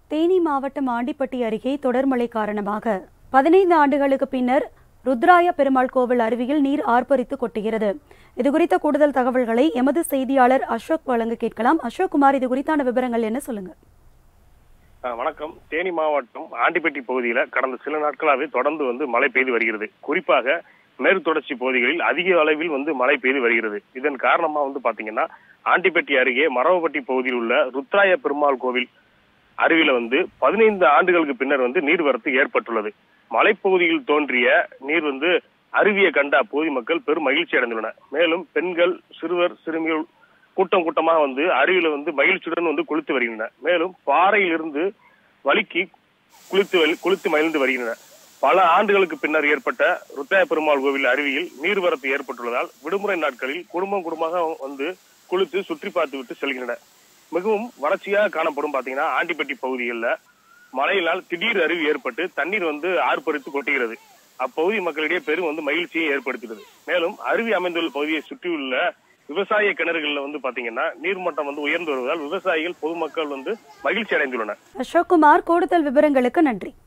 தேனி மாவட்டம் ஆண்டிப்பட்டி அருகே தொடர் மழை காரணமாக பதினைந்து ஆண்டுகளுக்கு பின்னர் ருத்ராய பெருமாள் கோவில் அருவியில் நீர் ஆர்ப்பரித்து கொட்டுகிறது இதுகுறித்த கூடுதல் தகவல்களை எமது செய்தியாளர் அசோக் வழங்க கேட்கலாம் அசோக் குமார் இது குறித்தான விவரங்கள் என்ன சொல்லுங்க அஹ் வணக்கம் தேனி மாவட்டம் ஆண்டிப்பட்டி பகுதியில கடந்த சில நாட்களாகவே தொடர்ந்து வந்து மழை பெய்து வருகிறது குறிப்பாக மேற்கு தொடர்ச்சி பகுதிகளில் அதிக அளவில் வந்து மழை பெய்து வருகிறது இதன் காரணமா வந்து பாத்தீங்கன்னா ஆண்டிப்பட்டி அருகே மரவப்பட்டி பகுதியில் உள்ள ருத்ராய பெருமாள் கோவில் அருவியில வந்து பதினைந்து ஆண்டுகளுக்கு பின்னர் வந்து நீர்வரத்து ஏற்பட்டுள்ளது மலைப்பகுதியில் தோன்றிய நீர் வந்து அருவியை கண்ட அப்பகுதி மக்கள் பெரும் மகிழ்ச்சி அடைந்துள்ளனர் மேலும் பெண்கள் சிறுவர் சிறுமிகள் கூட்டம் கூட்டமாக வந்து அருவியில வந்து மகிழ்ச்சியுடன் வந்து குளித்து வருகின்றனர் மேலும் பாறையிலிருந்து வலிக்கு குளித்து வலி- குளித்து மகிழ்ந்து வருகின்றனர் பல ஆண்டுகளுக்கு பின்னர் ஏற்பட்ட ருத்தாய பெருமாள் கோவில் அருவியில் நீர்வரத்து ஏற்பட்டுள்ளதால் விடுமுறை நாட்களில் குடும்பம் குடும்பமாக வந்து குளித்து சுற்றி பார்த்து விட்டு செல்கின்றனர் மிகவும் வறட்சியாக காணப்படும் பாத்தீங்கன்னா ஆண்டிப்பட்டி பகுதிகளில் மழையினால் திடீர் அருவி ஏற்பட்டு தண்ணீர் வந்து ஆர்ப்பரித்து கொட்டுகிறது அப்பகுதி மக்களிடையே பெரும் வந்து மகிழ்ச்சியை ஏற்படுத்துகிறது மேலும் அருவி அமைந்துள்ள பகுதியை சுற்றியுள்ள விவசாய கிணறுகள்ல வந்து பாத்தீங்கன்னா நீர்மட்டம் வந்து உயர்ந்து வருவதால் விவசாயிகள் பொதுமக்கள் வந்து மகிழ்ச்சி அடைந்துள்ளனர் அசோக் குமார் கூடுதல் விவரங்களுக்கு நன்றி